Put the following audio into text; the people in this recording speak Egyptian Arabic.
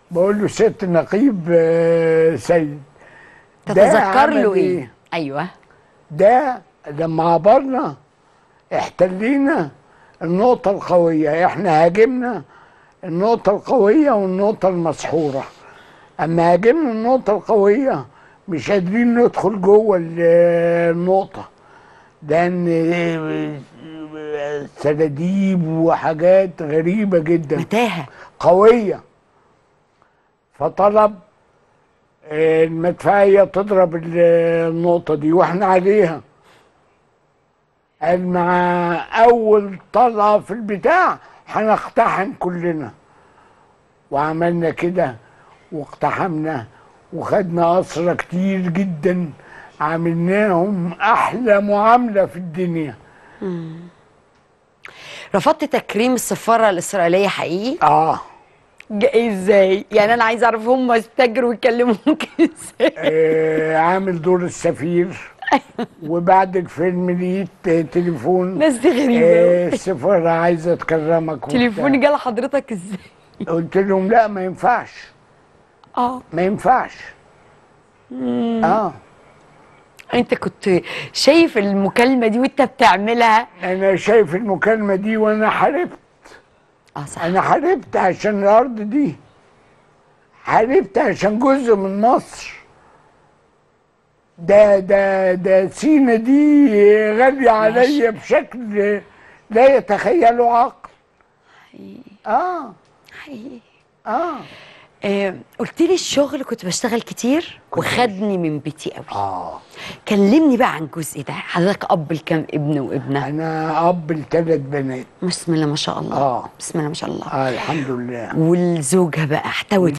بقول له ست النقيب آه، سيد ده تتذكر عمل له ايه ايوه ده لما عبرنا احتلينا النقطة القوية احنا هاجمنا النقطة القوية والنقطة المسحورة اما هاجمنا النقطة القوية مش قادرين ندخل جوه ال- النقطة لان سداديب وحاجات غريبة جدا متاهه قوية فطلب آه، المدفعية تضرب ال- النقطة دي واحنا عليها قال مع أول طلقة في البتاع هنقتحم كلنا وعملنا كده واقتحمنا وخدنا أسرى كتير جدا عملناهم أحلى معاملة في الدنيا رفضت تكريم السفاره الاسرائيليه حقيقي آه ج- ازاي يعني انا عايزه اعرف هم استجروا يكلموك ازاي آه، عامل دور السفير وبعد الفيلم لقيت تليفون الناس دي غريبه آه، أوي. السفارة عايزة تكرمك وبتاع. تليفوني جه لحضرتك ازاي قلت لهم لا ما ينفعش اه ما ينفعش اه انت كنت شايف المكالمه دي وانت بتعملها انا شايف المكالمة دي وانا حاربت اه صح انا حاربت عشان الارض دي حاربت عشان جزء من مصر ده ده ده سينا دي غالية عليا بشكل لا يتخيله عقل اه حقيقي اه آه قلت لي الشغل كنت بشتغل كتير وخدني من بيتي قوي اه كلمني بقى عن الجزء ده حضرتك اب لكام ابن وابنه انا اب لثلاث بنات بسم الله ما شاء الله آه. بسم الله ما شاء الله اه الحمد لله والزوجه بقى احتوت